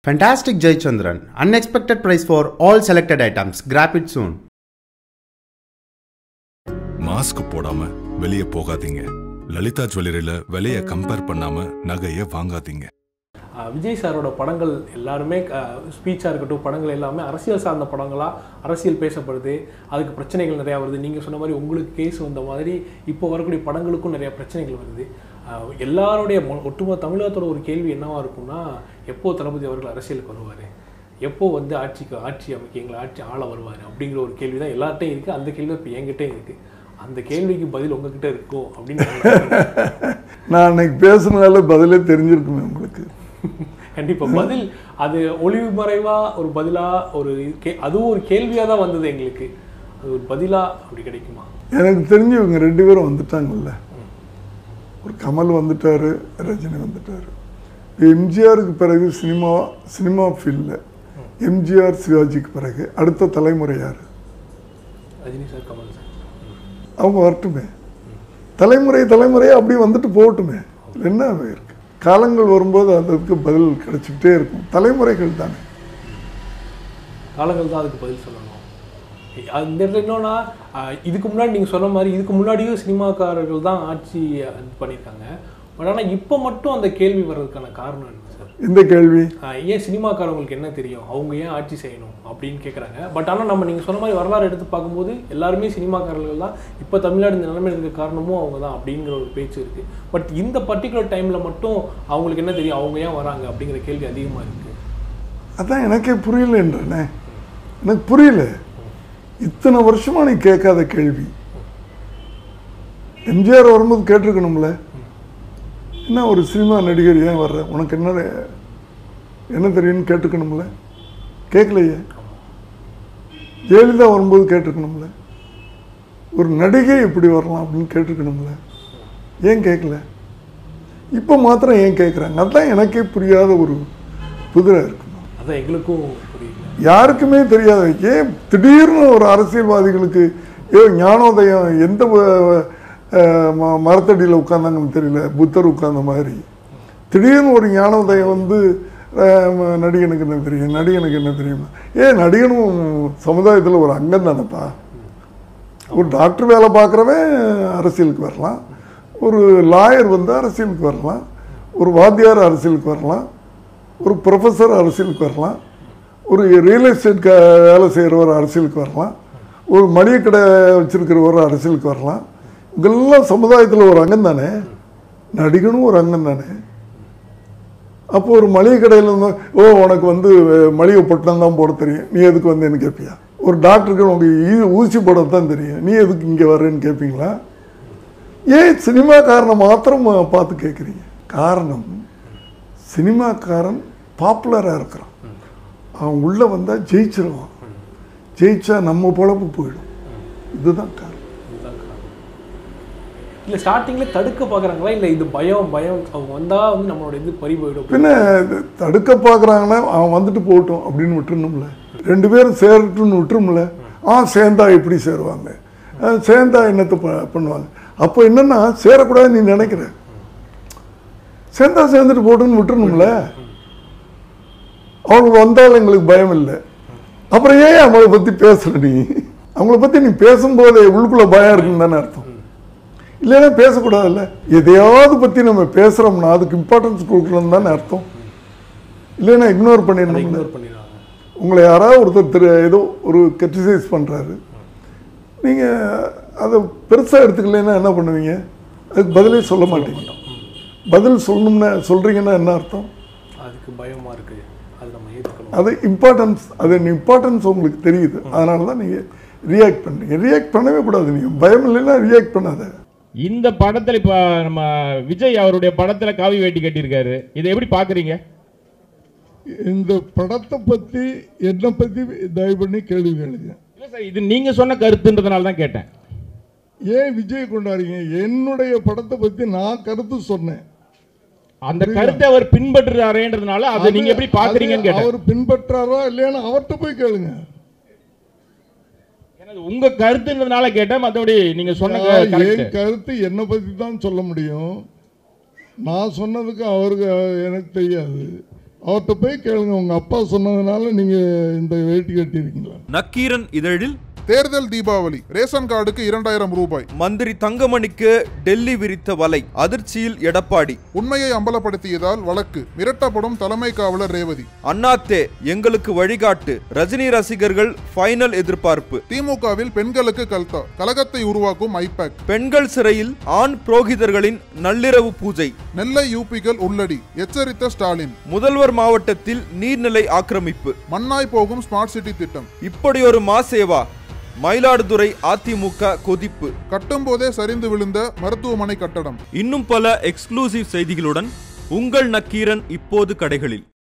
Fantastic Jaychandran. Unexpected price for all selected items. Grab it soon. Mask போடாம வெளியே போகாதீங்க லலிதா ஜுவல்லரியில விலைய கம்பேர் பண்ணாம நகைய வாங்காதீங்க அஹ் விஜய் சாரோட படங்கள் எல்லாருமே ஸ்பீச்சாக இருக்கட்டும் படங்கள் எல்லாமே அரசியல் சார்ந்த படங்களாக அரசியல் பேசப்படுது அதுக்கு பிரச்சனைகள் நிறையா வருது நீங்கள் சொன்ன மாதிரி உங்களுக்கு கேஸ் வந்த மாதிரி இப்போ வரக்கூடிய படங்களுக்கும் நிறையா பிரச்சனைகள் வருது அஹ் எல்லாருடைய மொ- ஒட்டுமொத்த தமிழகத்தோட ஒரு கேள்வி என்னவா இருக்கும்னா எப்போ தளபதி அவர்கள் அரசியலுக்கு வருவார் எப்போ வந்து ஆட்சிக்கு ஆட்சி அமைக்க எங்களை ஆட்சி ஆள வருவார் அப்படிங்கிற ஒரு கேள்வி தான் எல்லார்ட்டையும் இருக்குது அந்த கேள்வி இப்போ என்கிட்டயும் இருக்குது அந்த கேள்விக்கு பதில் உங்ககிட்ட இருக்கும் அப்படின்னு நான் நினைக்கிறேன். நான் அன்னைக்கு பேசுனதால பதிலே தெரிஞ்சிருக்குமே உங்களுக்கு கண்டிப்பா பதில் அது ஒளிவு மறைவா ஒரு பதிலா ஒரு கே அதுவும் ஒரு கேள்வியா தான் வந்தது எங்களுக்கு அது ஒரு பதிலா அப்படி கிடைக்குமா எனக்கு தெரிஞ்சு இவங்க ரெண்டு பேரும் வந்துட்டாங்கல்ல ஒரு கமல் வந்துட்டாரு ரஜினி வந்துட்டாரு எம்ஜிஆருக்கு பிறகு சினிமா சினிமா ஃபீல்டில் எம்ஜிஆர் சிவாஜிக்கு பிறகு அடுத்த தலைமுறை யார் ரஜினி சார் கமல் சார் அவங்க வரட்டுமே தலைமுறை தலைமுறையாக அப்படியே வந்துட்டு போகட்டுமே இதுல என்ன இருக்கு காலங்கள் வரும்போது அதுக்கு பதில் கிடைச்சிக்கிட்டே இருக்கும் தலைமுறைகள் தானே காலங்கள் தான் அதுக்கு பதில் சொல்லணும் அந்த இடத்துல என்னன்னா ஆஹ், இதுக்கு முன்னாடி நீங்க சொன்ன மாதிரி இதுக்கு முன்னாடியும் சினிமாக்காரர்கள் தான் ஆட்சி இது பண்ணியிருக்காங்க பட் ஆனா இப்போ மட்டும் அந்த கேள்வி வர்றதுக்கான காரணம் என்ன சார் இந்த கேள்வி ஆஹ் ஏன் சினிமாக்காரங்களுக்கு என்ன தெரியும் அவங்க ஏன் ஆட்சி செய்யணும் அப்படின்னு கேட்குறாங்க பட் ஆனால் நம்ம நீங்கள் சொன்ன மாதிரி வரலாறு எடுத்து பார்க்கும்போது எல்லாருமே சினிமாக்காரர்கள் தான் இப்போ தமிழ்நாடு இந்த நிலைமையில் இருக்க காரணமும் அவங்க தான் அப்படிங்கிற ஒரு பேச்சு இருக்குது பட் இந்த பர்டிகுலர் டைமில் மட்டும் அவங்களுக்கு என்ன தெரியும் அவங்க ஏன் வராங்க அப்படிங்கிற கேள்வி அதிகமாக இருக்குது அதான் எனக்கே புரியலன்றனே எனக்கு புரியல இத்தனை வருஷமா நீ கேட்காத கேள்வி எம்ஜிஆர் வரும்போது கேட்டிருக்கணும்ல என்ன ஒரு சினிமா நடிகர் ஏன் வர்ற உனக்கு என்ன என்ன தெரியும்னு கேட்டுக்கணும்ல கேட்கலையே ஜெயலலிதா வரும்போது கேட்டிருக்கணும்ல ஒரு நடிகை இப்படி வரலாம் அப்படின்னு கேட்டிருக்கணும்ல ஏன் கேட்கல இப்போ மாத்திரம் ஏன் கேட்குறாங்க அதுதான் எனக்கே புரியாத ஒரு புதிரை இருக்குமா அதான் எங்களுக்கும் புரியல யாருக்குமே தெரியாது ஏன் திடீர்னு ஒரு அரசியல்வாதிகளுக்கு ஏ ஞானோதயம் எந்த வ- அஹ் ம- மரத்தடியில் உட்கார்ந்தாங்கன்னு தெரியல புத்தர் உட்கார்ந்த மாதிரி திடீர்னு ஒரு ஞானோதயம் வந்து அஹ், ம- நடிகனுக்கு என்ன தெரியும் நடிகனுக்கு என்ன தெரியும் ஏன் நடிகனும் சமுதாயத்தில் ஒரு அங்கம் தானேப்பா ஒரு டாக்டர் வேலை பார்க்குறவன் அரசியலுக்கு வரலாம் ஒரு லாயர் வந்து அரசியலுக்கு வரலாம் ஒரு வாத்தியார் அரசியலுக்கு வரலாம் ஒரு ப்ரொஃபஸர் அரசியலுக்கு வரலாம் ஒரு ரியல் எஸ்டேட் க வேலை செய்கிறவர் அரசியலுக்கு வரலாம் ஒரு மளிகை கடை வச்சிருக்கிறவர் அரசியலுக்கு வரலாம் இதெல்லாம் சமுதாயத்தில் ஒரு அங்கம் தானே நடிகனும் ஒரு அங்கம் தானே அப்போ ஒரு மளிகை கடையில் இருந்து ஓ உனக்கு வந்து அஹ், மளிகை பொட்டணம் தான் போட தெரியும் நீ எதுக்கு வந்தேன்னு கேட்பியா ஒரு டாக்டருக்கு உனக்கு ஈ- ஊசி போட தான் தெரியும் நீ எதுக்கு இங்கே வர்றேன்னு கேட்பீங்களா ஏன் சினிமாக்காரனை மாத்திரம் பார்த்து கேட்குறீங்க காரணம் சினிமாக்காரன் பாப்புலராக இருக்கிறான் அவன் உள்ளே வந்தால் ஜெயிச்சிருவான் ஜெயிச்சா நம்ம பொழப்பு போயிடும் இதுதான் காரணம் இதுதான் காரணம் இல்லை ஸ்டார்டிங்கில் தடுக்க பார்க்குறாங்களா இல்லை இது பயம் பயம் அவங்க வந்தால் வந்து நம்மளோட இது பறி போயிடும் பின்ன இது தடுக்க பார்க்குறாங்கன்னா அவன் வந்துட்டு போகட்டும் அப்படின்னு விட்டுருணும்ல ரெண்டு பேரும் சேரட்டும்னு விட்டுரும்ல ஆ சேர்ந்தா எப்படி சேருவாங்க ஆ, சேர்ந்தா என்னத்தை ப- பண்ணுவாங்க அப்போ என்னன்னா சேரக்கூடாதுன்னு நீ நினைக்கிற சேர்ந்தா சேர்ந்துட்டு போட்டுன்னு விட்டுருணும்ல அவங்க வந்தாலும் எங்களுக்கு பயம் இல்லை அப்புறம் ஏன் அவங்கள பற்றி பேசுற நீ அவங்கள பற்றி நீ பேசும்போது உள்ளுக்குள்ள பயம் இருக்குன்னு தானே அர்த்தம் இல்லைன்னா பேசக்கூடாதுல்ல எதையாவது பற்றி நம்ம பேசுகிறோம்னா அதுக்கு இம்பார்ட்டன்ஸ் கொடுக்கணும்னு தானே அர்த்தம் இல்லைன்னா இக்னோர் பண்ணிடணும்ல இக்னோர் பண்ணிடுறாங்க உங்களை யாராவது ஒருத்தர் திரு ஏதோ ஒரு கிரிட்டிசைஸ் பண்ணுறாரு நீங்கள் அதை பெருசாக எடுத்துக்கலைன்னா என்ன பண்ணுவீங்க அதுக்கு பதிலே சொல்ல மாட்டீங்க பதில் சொல்லணும்னா சொல்கிறீங்கன்னா என்ன அர்த்தம் அதுக்கு பயமாக இருக்குது அது நம்ம ஏற்றுக்கணும் அது இம்பார்ட்டன்ஸ் அது இம்பார்ட்டன்ஸ் உங்களுக்கு தெரியுது அதனால தான் நீங்கள் ரியாக்ட் பண்ணுறீங்க ரியாக்ட் பண்ணவே கூடாது நீங்கள் பயம் இல்லைன்னா ரியாக்ட் பண்ணாத இந்த படத்துல இப்ப நம்ம விஜய் அவருடைய படத்துல காவி வேட்டி கட்டியிருக்காரு இதை எப்படி பாக்குறீங்க இந்த படத்தை பற்றி என்னை பற்றி தயவு பண்ணி கேள்வி கேளுங்க இல்ல சார் இது நீங்க சொன்ன கருத்துன்றதுனால தான் கேட்டேன் ஏன் விஜய் கொண்டாடுறீங்க என்னுடைய படத்தை பற்றி நான் கருத்து சொன்னேன் அந்த கருத்தை அவர் பின்பற்றுறாரேன்றதுனால அதை நீங்க எப்படி பாக்குறீங்கன்னு அது கேட்டேன் அவர் பின்பற்றாரா இல்லையான்னு அவர்கிட்ட போய் கேளுங்க ஏன்னா அது உங்க கருத்துன்றதுனால கேட்டேன் மற்றபடி நீங்க சொன்ன க- என் correct. கருத்து என்னை பற்றி தான் சொல்ல முடியும் நான் சொன்னதுக்கு அவருக்கு எனக்கு தெரியாது அவர்கிட்ட போய் கேளுங்க உங்க அப்பா சொன்னதுனால நீங்க இந்த வேட்டி கட்டியிருக்கீங்களா நக்கீரன் இதழில் தேர்தல் தீபாவளி ரேஷன் கார்டுக்கு இரண்டாயிரம் ரூபாய் மந்திரி தங்கமணிக்கு டெல்லி விரித்த வலை அதிர்ச்சியில் எடப்பாடி உண்மையை அம்பலப்படுத்தியதால் வழக்கு மிரட்டப்படும் தலைமை காவலர் ரேவதி அண்ணாத்தே எங்களுக்கு வழிகாட்டு ரஜினி ரசிகர்கள் ஃபைனல் எதிர்பார்ப்பு திமுகவில் பெண்களுக்கு கல்தா கலகத்தை உருவாக்கும் ஐபேக் பெண்கள் சிறையில் ஆண் புரோகிதர்களின் நள்ளிரவு பூஜை நெல்லை யூபிகள் உள்ளடி எச்சரித்த ஸ்டாலின் முதல்வர் மாவட்டத்தில் நீர்நிலை ஆக்கிரமிப்பு மண்ணாய் போகும் ஸ்மார்ட் சிட்டி திட்டம் இப்படியொரு மாசேவா மயிலாடுதுறை அதிமுக கொதிப்பு கட்டும்போதே சரிந்து விழுந்த மருத்துவமனை கட்டடம் இன்னும் பல எக்ஸ்க்ளூசிவ் செய்திகளுடன் உங்கள் நக்கீரன் இப்போது கடைகளில்